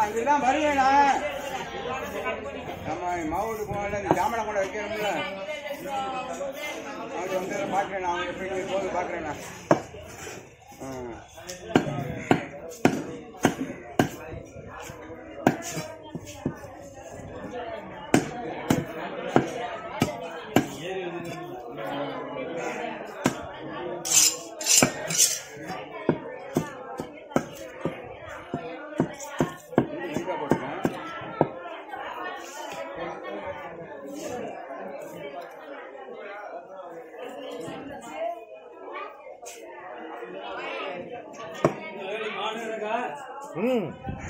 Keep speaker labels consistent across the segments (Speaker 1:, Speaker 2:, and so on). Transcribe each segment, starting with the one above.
Speaker 1: இதெல்லாம் வருவேண்ணா நம்ம மாவோடு போகல இந்த ஜாமனை கூட வைக்கிறோம்ல அது வந்து பார்க்குறேன் அவங்க எப்படி போது பார்க்குறேண்ணா போட்டுருக்கேன்
Speaker 2: ம்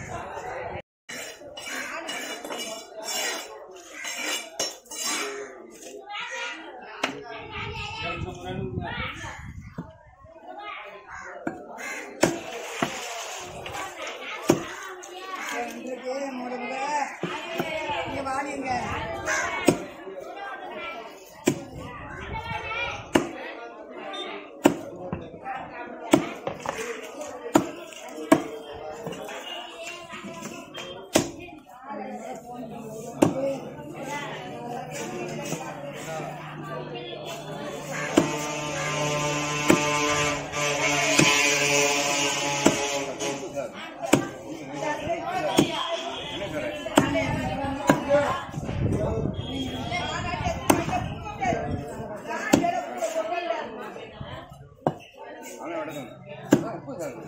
Speaker 1: அவனை விடுங்க உப்பு சார்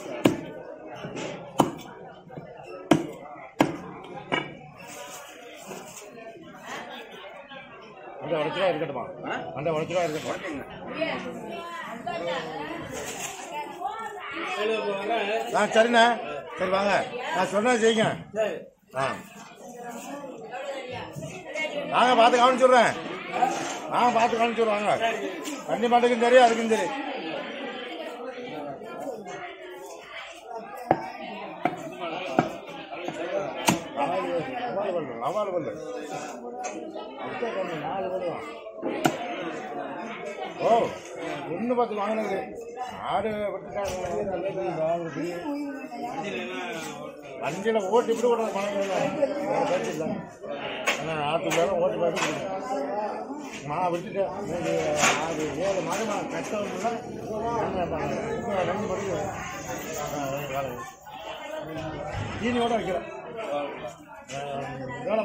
Speaker 2: அந்த உடச்சுரூவா இருக்கட்டுமா
Speaker 1: ஆ?
Speaker 2: அந்த உடச்சுரூவா இருக்கட்டும்
Speaker 1: ஓகேங்க
Speaker 2: ஆ சரிண்ணே சரி வாங்க நான் சொன்னதை செய்யுங்க ஆ வாங்க பார்த்து கவனிச்சுடுறேன் வாங்க பார்த்து கவனிச்சுடுவாங்க தண்ணி மாட்டுக்கும் தெரியும் அதுக்கும் தெரியும் நவாலு பல்லு நாலு பல்லு ஓ ஒன்று பத்து வாங்கினது ஆடு விட்டுட்டாங்க வண்டியில் ஓட்டி இப்படி விட பணம் இல்லை பிரச்சனை இல்லை ஆனால் ஆற்றுக்குள்ளார ஓட்டி பார்த்து நான் விட்டுட்டேன் மூணு ஆறு ஏழு மாடு நான் கஷ்டம்ல ரெண்டு மணிக்கு வேலை தீனியோட வைக்கிறேன் வேலை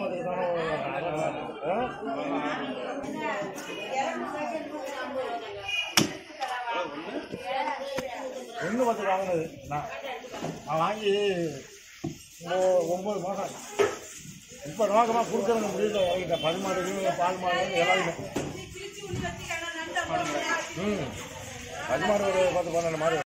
Speaker 2: பார்த்துக்கிட்டாலும் ஒன்று பத்து வாங்கினது நான் நான் வாங்கி ஒ- ஒம்பது மாதம் இப்போ நோக்கமாக கொடுக்குறது முடியல இறங்கிட்டேன் பரிமாடு பால் மாடு எல்லாருமே ம் பரிமாடு ஒரு பத்து பன்னெண்டு மாடு